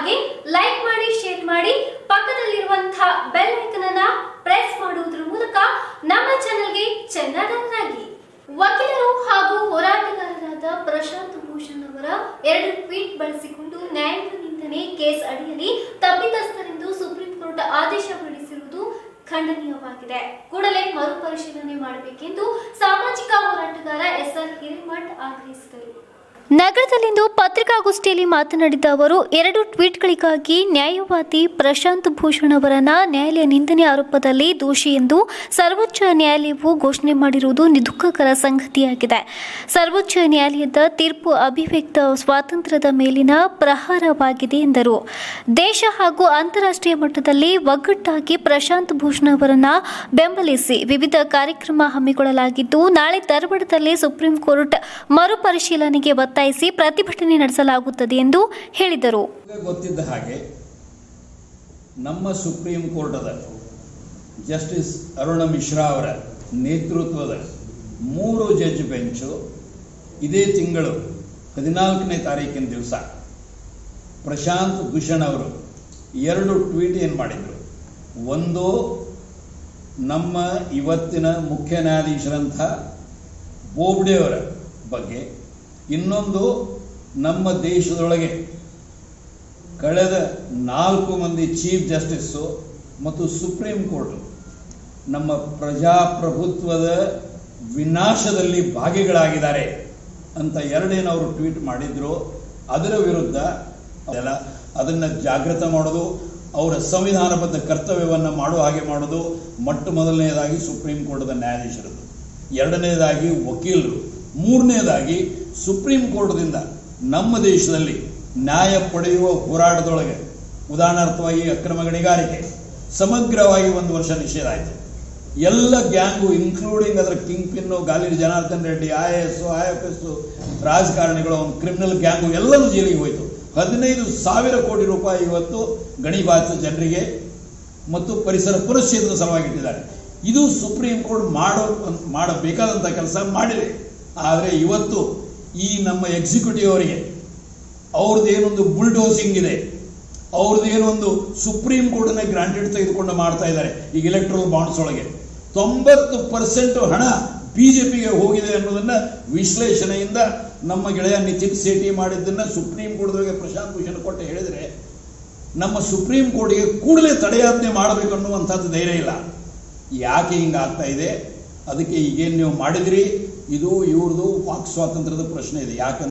ಹಾಗೆ ಲೈಕ್ ಮಾಡಿ ಶೇರ್ ಮಾಡಿ ಪಕ್ಕದಲ್ಲಿರುವಂತಹ ಬೆಲ್ ಐಕನ್ ಅನ್ನ ಪ್ರೆಸ್ ಮಾಡುವುದರ ಮೂಲಕ ನಮ್ಮ ಚಾನೆಲ್ಗೆ ಚೆನ್ನಾಗಿ ವಕೀಲರು ಹಾಗೂ ಹೋರಾಟಗಾರರಾದ ಪ್ರಶಾಂತ್ ಭೂಷಣ್ ಅವರ ಎರಡು ಟ್ವೀಟ್ ಬಳಸಿಕೊಂಡು ನ್ಯಾಯಾಂಗ ನಿಂದನೆ ಕೇಸ್ ಅಡಿಯಲ್ಲಿ ತಪ್ಪಿತಸ್ಥರೆಂದು ಸುಪ್ರೀಂ ಕೋರ್ಟ್ ಆದೇಶ ಹೊರಡಿಸಿರುವುದು ಖಂಡನೀಯವಾಗಿದೆ ಕೂಡಲೇ ಮರುಪರಿಶೀಲನೆ ಮಾಡಬೇಕೆಂದು ಸಾಮಾಜಿಕ ಹೋರಾಟಗಾರ ಎಸ್ಆರ್ ಹಿರೇಮಠ್ ಆಗ್ರಹಿಸಿದರು ನಗರದಲ್ಲಿಂದು ಪತ್ರಿಕಾಗೋಷ್ಠಿಯಲ್ಲಿ ಮಾತನಾಡಿದ ಅವರು ಎರಡು ಟ್ವೀಟ್ಗಳಿಗಾಗಿ ನ್ಯಾಯವಾದಿ ಪ್ರಶಾಂತ್ ಭೂಷಣ್ ಅವರನ್ನ ನ್ಯಾಯಾಲಯ ನಿಂದನೆ ಆರೋಪದಲ್ಲಿ ದೋಷಿ ಎಂದು ಸರ್ವೋಚ್ಚ ನ್ಯಾಯಾಲಯವು ಘೋಷಣೆ ಮಾಡಿರುವುದು ದುಃಖಕರ ಸಂಗತಿಯಾಗಿದೆ ಸರ್ವೋಚ್ಚ ನ್ಯಾಯಾಲಯದ ತೀರ್ಪು ಅಭಿವ್ಯಕ್ತ ಸ್ವಾತಂತ್ರ್ಯದ ಮೇಲಿನ ಪ್ರಹಾರವಾಗಿದೆ ಎಂದರು ದೇಶ ಹಾಗೂ ಅಂತಾರಾಷ್ಟ್ರೀಯ ಮಟ್ಟದಲ್ಲಿ ಒಗ್ಗಟ್ಟಾಗಿ ಪ್ರಶಾಂತ್ ಭೂಷಣ್ ಅವರನ್ನ ಬೆಂಬಲಿಸಿ ವಿವಿಧ ಕಾರ್ಯಕ್ರಮ ಹಮ್ಮಿಕೊಳ್ಳಲಾಗಿದ್ದು ನಾಳೆ ಧಾರವಾಡದಲ್ಲಿ ಸುಪ್ರೀಂ ಕೋರ್ಟ್ ಮರುಪರಿಶೀಲನೆಗೆ ಒತ್ತಾಯಿಸಿ ಪ್ರತಿಭಟನೆ ನಡೆಸಲಾಗುತ್ತದೆ ಎಂದು ಹೇಳಿದರು ನಿಮಗೆ ಗೊತ್ತಿದ್ದ ಹಾಗೆ ನಮ್ಮ ಸುಪ್ರೀಂ ಕೋರ್ಟದ ಜಸ್ಟಿಸ್ ಅರುಣ ಮಿಶ್ರಾ ಅವರ ನೇತೃತ್ವದ ಮೂರು ಜಡ್ಜ್ ಬೆಂಚು ಇದೇ ತಿಂಗಳು ಹದಿನಾಲ್ಕನೇ ತಾರೀಕಿನ ದಿವಸ ಪ್ರಶಾಂತ್ ಭೂಷಣ್ ಅವರು ಎರಡು ಟ್ವೀಟ್ ಏನು ಮಾಡಿದರು ಒಂದು ನಮ್ಮ ಇವತ್ತಿನ ಮುಖ್ಯ ನ್ಯಾಯಾಧೀಶರಂಥ ಬೋಬ್ಡೆಯವರ ಬಗ್ಗೆ ಇನ್ನೊಂದು ನಮ್ಮ ದೇಶದೊಳಗೆ ಕಳೆದ ನಾಲ್ಕು ಮಂದಿ ಚೀಫ್ ಜಸ್ಟಿಸ್ಸು ಮತ್ತು ಸುಪ್ರೀಂ ಕೋರ್ಟ್ ನಮ್ಮ ಪ್ರಜಾಪ್ರಭುತ್ವದ ವಿನಾಶದಲ್ಲಿ ಭಾಗಿಗಳಾಗಿದ್ದಾರೆ ಅಂತ ಎರಡೇನು ಅವರು ಟ್ವೀಟ್ ಮಾಡಿದ್ರು ಅದರ ವಿರುದ್ಧ ಅದೆಲ್ಲ ಅದನ್ನು ಜಾಗೃತ ಮಾಡೋದು ಅವರ ಸಂವಿಧಾನಬದ್ಧ ಕರ್ತವ್ಯವನ್ನು ಮಾಡೋ ಹಾಗೆ ಮಾಡೋದು ಮೊಟ್ಟ ಮೊದಲನೆಯದಾಗಿ ಸುಪ್ರೀಂ ಕೋರ್ಟ್ದ ನ್ಯಾಯಾಧೀಶರದ್ದು ಎರಡನೇದಾಗಿ ವಕೀಲರು ಮೂರನೇದಾಗಿ ಸುಪ್ರೀಂ ಕೋರ್ಟ್ದಿಂದ ನಮ್ಮ ದೇಶದಲ್ಲಿ ನ್ಯಾಯ ಪಡೆಯುವ ಹೋರಾಟದೊಳಗೆ ಉದಾಹರಣಾರ್ಥವಾಗಿ ಅಕ್ರಮ ಗಣಿಗಾರಿಕೆ ಸಮಗ್ರವಾಗಿ ಒಂದು ವರ್ಷ ನಿಷೇಧ ಆಯಿತು ಎಲ್ಲ ಗ್ಯಾಂಗು ಇನ್ಕ್ಲೂಡಿಂಗ್ ಅದರ kingpin Gali Janardhan Reddy I A S I F S ರಾಜಕಾರಣಿಗಳು ಒಂದು ಕ್ರಿಮಿನಲ್ ಗ್ಯಾಂಗು ಎಲ್ಲರೂ ಜೈಲಿಗೆ ಹೋಯಿತು ಹದಿನೈದು ಸಾವಿರ ಕೋಟಿ ರೂಪಾಯಿ ಇವತ್ತು ಗಣಿಬಾಧಿತ ಜನರಿಗೆ ಮತ್ತು ಪರಿಸರ ಪುನಶ್ಚೇತನ ಸಲುವಾಗಿ ಇಟ್ಟಿದ್ದಾರೆ ಇದು ಸುಪ್ರೀಂ ಕೋರ್ಟ್ ಮಾಡೋ ಮಾಡಬೇಕಾದಂಥ ಕೆಲಸ ಮಾಡಿದೆ ಆದರೆ ಇವತ್ತು ಈ ನಮ್ಮ ಎಕ್ಸಿಕ್ಯೂಟಿವ್ ಅವರಿಗೆ ಅವ್ರದ್ದು ಏನೊಂದು ಬುಲ್ಡೋಸಿಂಗ್ ಇದೆ ಅವ್ರದ್ದು ಏನೊಂದು ಸುಪ್ರೀಂ ಕೋರ್ಟ್ನ ಗ್ರಾಂಟೆಡ್ ತೆಗೆದುಕೊಂಡು ಮಾಡ್ತಾ ಇದ್ದಾರೆ ಈಗ ಎಲೆಕ್ಟ್ರಲ್ ಬಾಂಡ್ಸ್ ಒಳಗೆ ತೊಂಬತ್ತು ಪರ್ಸೆಂಟ್ ಹಣ ಬಿಜೆಪಿಗೆ ಹೋಗಿದೆ ಅನ್ನೋದನ್ನ ವಿಶ್ಲೇಷಣೆಯಿಂದ ನಮ್ಮ ಗೆಳೆಯ ನಿತಿನ್ ಸೇಠಿ ಮಾಡಿದ್ದನ್ನ ಸುಪ್ರೀಂ ಕೋರ್ಟ್ದೊಳಗೆ ಪ್ರಶಾಂತ್ ಭೂಷಣ್ ಕೊಟ್ಟು ಹೇಳಿದರೆ ನಮ್ಮ ಸುಪ್ರೀಂ ಕೋರ್ಟ್ಗೆ ಕೂಡಲೇ ತಡೆಯಾಜ್ಞೆ ಮಾಡಬೇಕು ಅನ್ನುವಂಥದ್ದು ಧೈರ್ಯ ಇಲ್ಲ ಯಾಕೆ ಹಿಂಗಾಗ್ತಾ ಇದೆ ಅದಕ್ಕೆ ಈಗೇನು ನೀವು ಮಾಡಿದ್ರಿ ಇದು ಇವ್ರದ್ದು ವಾಕ್ ಸ್ವಾತಂತ್ರ್ಯದ ಪ್ರಶ್ನೆ ಇದೆ ಯಾಕಂದ್ರೆ